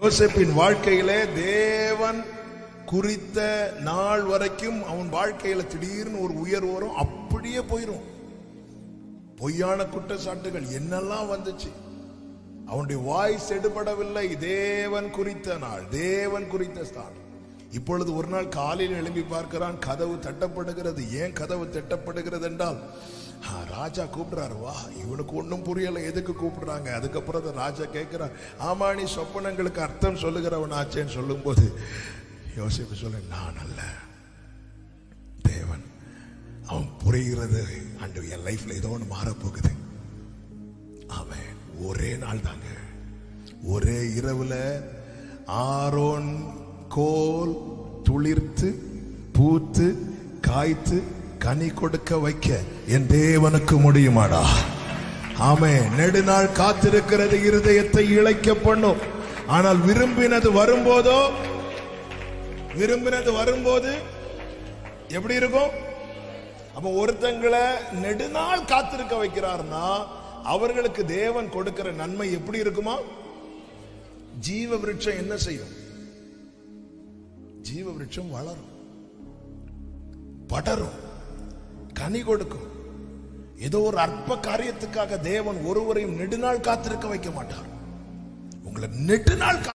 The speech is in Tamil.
யோசேப்பின் வாழ்க்கையிலே தேவன் குறித்த நாள் வரைக்கும் அவன் வாழ்க்கையில திடீர்னு ஒரு உயர்வு வரும் அப்படியே போயிரும் பொய்யான குற்றச்சாட்டுகள் என்னெல்லாம் வந்துச்சு அவனுடைய வாய்ஸ் எடுபடவில்லை தேவன் குறித்த நாள் தேவன் குறித்த ஸ்தானம் இப்பொழுது ஒரு நாள் காலையில் எழும்பி பார்க்கிறான் கதவு தட்டப்படுகிறது ஏன் கதவு தட்டப்படுகிறது என்றால் "ஆ, ராஜா கூப்பிடுறாரு வா இவனுக்கு ஒன்றும் புரியல எதுக்கு கூப்பிடுறாங்க அதுக்கப்புறம் அந்த ராஜா கேட்கிறான் ஆமா நீ சொப்பனங்களுக்கு அர்த்தம் சொல்லுகிறவன் ஆச்சேன்னு சொல்லும்போது யோசிப்பு சொல்ல நான் அல்ல தேவன் அவன் புரிகிறது அண்டு என் லைஃப்ல ஏதோ ஒன்று மாறப்போகுது அவன் ஒரே நாள் தாங்க ஒரே இரவுல ஆரோன் கோல் துளிர்த்து பூத்து காய்த்து கனி கொடுக்க வைக்க என் தேவனுக்கு முடியுமாடா ஆமே நெடுநாள் காத்திருக்கிறது இருதயத்தை இழைக்க பண்ணும் ஆனால் விரும்பினது வரும்போதோ விரும்பினது வரும்போது எப்படி இருக்கும் அப்ப ஒருத்தங்களை நெடுநாள் காத்திருக்க வைக்கிறார்னா அவர்களுக்கு தேவன் கொடுக்கிற நன்மை எப்படி இருக்குமா ஜீவ விருட்சம் என்ன செய்யும் ஜீவ விருட்சம் வளரும் படரும் கனி கொடுக்கும் ஏதோ ஒரு அற்ப காரியத்துக்காக தேவன் ஒருவரையும் நெடுநாள் காத்திருக்க வைக்க மாட்டார் உங்களை நெடுநாள் கா-